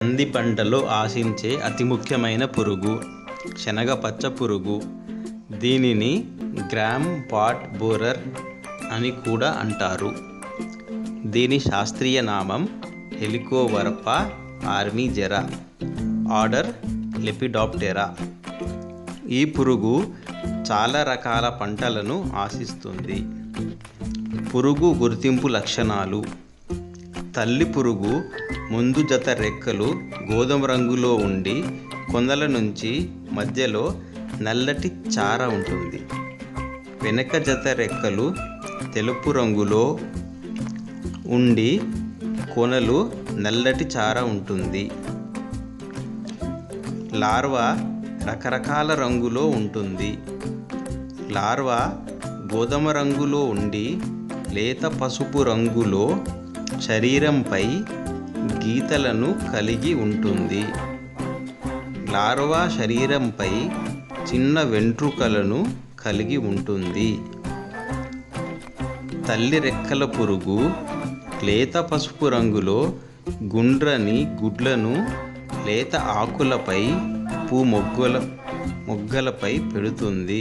కంది పంటలో ఆశించే అతి ముఖ్యమైన పురుగు శనగ పచ్చ పురుగు దీనిని గ్రామ్ పాట్ బోరర్ అని కూడా అంటారు దీని శాస్త్రీయ నామం హెలికోవర్ప ఆర్మీజెరా ఆర్డర్ లెపిడాప్టెరా ఈ పురుగు చాలా రకాల పంటలను ఆశిస్తుంది పురుగు గుర్తింపు లక్షణాలు తల్లి పురుగు ముందు జత రెక్కలు గోధుమ రంగులో ఉండి కొందల నుంచి మధ్యలో నల్లటి చార ఉంటుంది వెనక జత రెక్కలు తెలుపు రంగులో ఉండి కొనలు నల్లటి చార ఉంటుంది లార్వా రకరకాల రంగులో ఉంటుంది లార్వా గోధుమ రంగులో ఉండి లేత పసుపు రంగులో శరీరంపై గీతలను కలిగి ఉంటుంది లార్వా శరీరంపై చిన్న వెంట్రుకలను కలిగి ఉంటుంది తల్లి రెక్కల పురుగు లేత పసుపు రంగులో గుండ్రని గుడ్లను లేత ఆకులపై పూ మొగ్గల మొగ్గలపై పెడుతుంది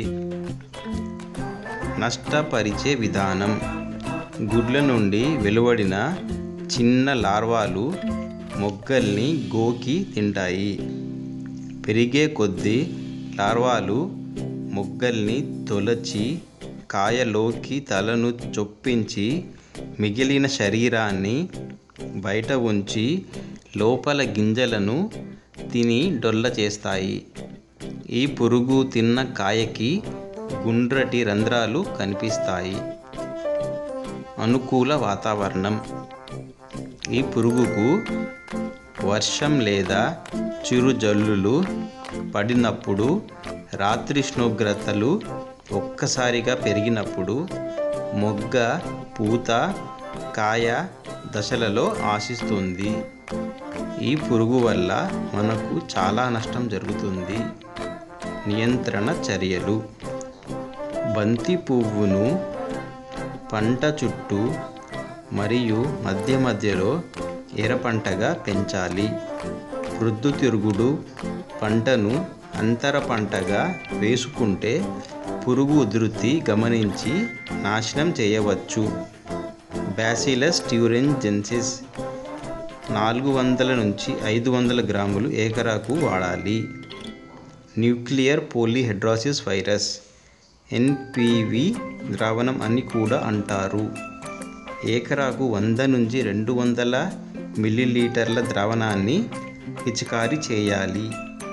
నష్టపరిచే విధానం గుడ్ల నుండి వెలువడిన చిన్న లార్వాలు మొగ్గల్ని గోకి తింటాయి పెరిగే కొద్దీ లార్వాలు మొగ్గల్ని తొలచి కాయలోకి తలను చొప్పించి మిగిలిన శరీరాన్ని బయట ఉంచి లోపల గింజలను తిని డొల్ల చేస్తాయి ఈ పురుగు తిన్న కాయకి గుండ్రటి రంధ్రాలు కనిపిస్తాయి అనుకూల వాతావరణం ఈ పురుగుకు వర్షం లేదా చిరు జల్లులు పడినప్పుడు రాత్రి ఉష్ణోగ్రతలు ఒక్కసారిగా పెరిగినప్పుడు మొగ్గ పూత కాయ దశలలో ఆశిస్తుంది ఈ పురుగు వల్ల మనకు చాలా నష్టం జరుగుతుంది నియంత్రణ చర్యలు బంతి పువ్వును పంట చుట్టూ మరియు మధ్య మధ్యలో ఎర్రపంటగా పెంచాలి ప్రొద్దుతిరుగుడు పంటను అంతర పంటగా వేసుకుంటే పురుగు ఉధృతి గమనించి నాశనం చేయవచ్చు బ్యాసిలస్ ట్యూరెంజెన్సిస్ నాలుగు వందల నుంచి ఐదు వందల గ్రాములు ఏకరాకు వాడాలి న్యూక్లియర్ పోలీహెడ్రాసిస్ వైరస్ ఎన్పివి ద్రావణం అని కూడా అంటారు ఏకరాకు వంద నుంచి రెండు వందల మిల్లీలీటర్ల ద్రావణాన్ని పిచికారీ చేయాలి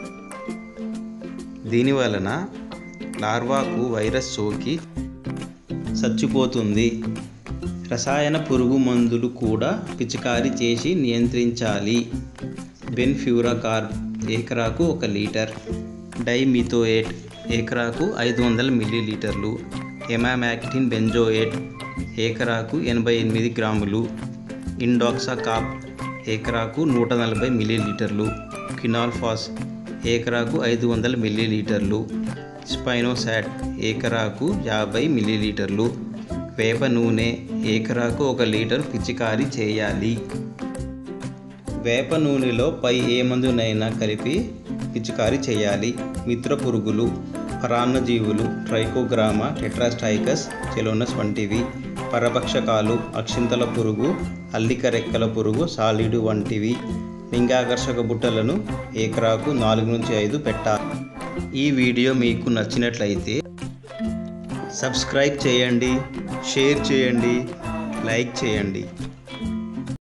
దీని వలన లార్వాకు వైరస్ సోకి చచ్చిపోతుంది రసాయన పురుగు మందులు కూడా పిచికారీ చేసి నియంత్రించాలి బెన్ఫ్యూరాకార్బ్ ఏకరాకు ఒక లీటర్ డైమిథోయేట్ ఏకరాకు ఐదు వందల మిల్లీలీటర్లు ఎమామాక్టిన్ బెంజోయేట్ ఏకరాకు ఎనభై ఎనిమిది గ్రాములు ఇండాక్సాకాప్ ఏకరాకు నూట నలభై మిల్లీలీటర్లు కినాల్ఫాస్ ఏకరాకు ఐదు వందల మిల్లీలీటర్లు స్పైనోసాట్ ఏకరాకు యాభై మిల్లీలీటర్లు వేప నూనె ఏకరాకు ఒక లీటర్ పిచికారీ చేయాలి వేప నూనెలో పై ఏ మందునైనా కలిపి పిచికారీ చేయాలి మిత్ర పురుగులు పరాన్నజీవులు ట్రైకోగ్రామా టెట్రాస్టైకస్ చెలోనస్ వంటివి పరభక్షకాలు అక్షింతల పురుగు అల్లిక రెక్కల పురుగు సాలిడు వంటివి లింగాకర్షక బుట్టలను ఏకరాకు నాలుగు నుంచి ఐదు పెట్టాలి ఈ వీడియో మీకు నచ్చినట్లయితే సబ్స్క్రైబ్ చేయండి షేర్ చేయండి లైక్ చేయండి